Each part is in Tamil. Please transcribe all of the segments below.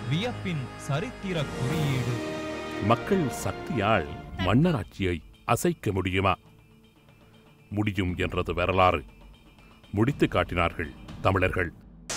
வியப்பின் சரித்திர குறியீடு மக்கள் சக்தியால் மன்னராட்சியை அசைக்க முடியுமா முடியும் என்றது வரலாறு முடித்து காட்டினார்கள் தமிழர்கள்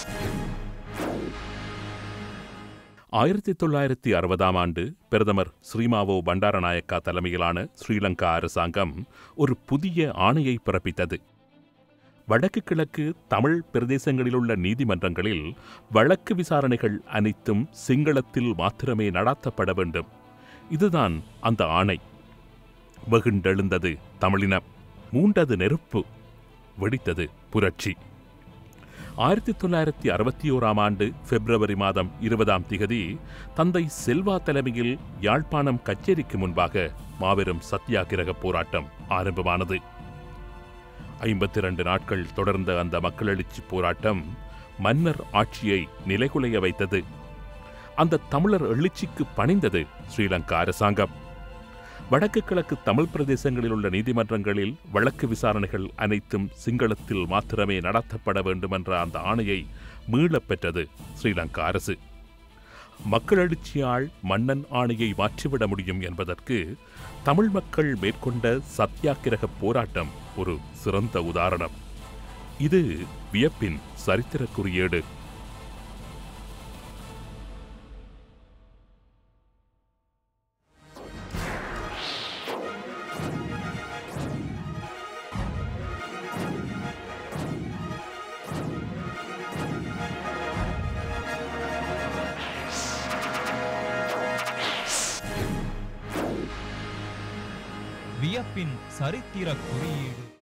ஆயிரத்தி தொள்ளாயிரத்தி அறுபதாம் ஆண்டு பிரதமர் ஸ்ரீமாவோ பண்டாரநாயக்கா தலைமையிலான ஸ்ரீலங்கா அரசாங்கம் ஒரு புதிய ஆணையை பிறப்பித்தது வடக்கு கிழக்கு தமிழ் பிரதேசங்களிலுள்ள நீதிமன்றங்களில் வழக்கு விசாரணைகள் அனைத்தும் சிங்களத்தில் மாத்திரமே நடாத்தப்பட வேண்டும் இதுதான் அந்த ஆணை வெகுண்டெழுந்தது தமிழினம் மூண்டது நெருப்பு வெடித்தது புரட்சி ஆயிரத்தி தொள்ளாயிரத்தி அறுபத்தி ஓராம் ஆண்டு பிப்ரவரி மாதம் இருபதாம் திகதி தந்தை செல்வா தலைமையில் யாழ்ப்பாணம் கச்சேரிக்கு முன்பாக மாபெரும் சத்தியாகிரக போராட்டம் ஆரம்பமானது ஐம்பத்தி இரண்டு நாட்கள் தொடர்ந்த அந்த மக்களெழுச்சி போராட்டம் மன்னர் ஆட்சியை நிலைகுலைய வைத்தது அந்த தமிழர் எழுச்சிக்கு பணிந்தது ஸ்ரீலங்கா அரசாங்கம் வடக்கு கிழக்கு தமிழ் பிரதேசங்களில் உள்ள நீதிமன்றங்களில் வழக்கு விசாரணைகள் அனைத்தும் சிங்களத்தில் மாத்திரமே நடத்தப்பட வேண்டும் என்ற அந்த ஆணையை மீளப் பெற்றது ஸ்ரீலங்கா அரசு மக்களெழுச்சியால் மன்னன் ஆணையை மாற்றிவிட முடியும் என்பதற்கு தமிழ் மக்கள் மேற்கொண்ட சத்தியாகிரக போராட்டம் ஒரு சிறந்த உதாரணம் இது வியப்பின் சரித்திர குறியீடு வியப்பின் சரித்திர குறியீடு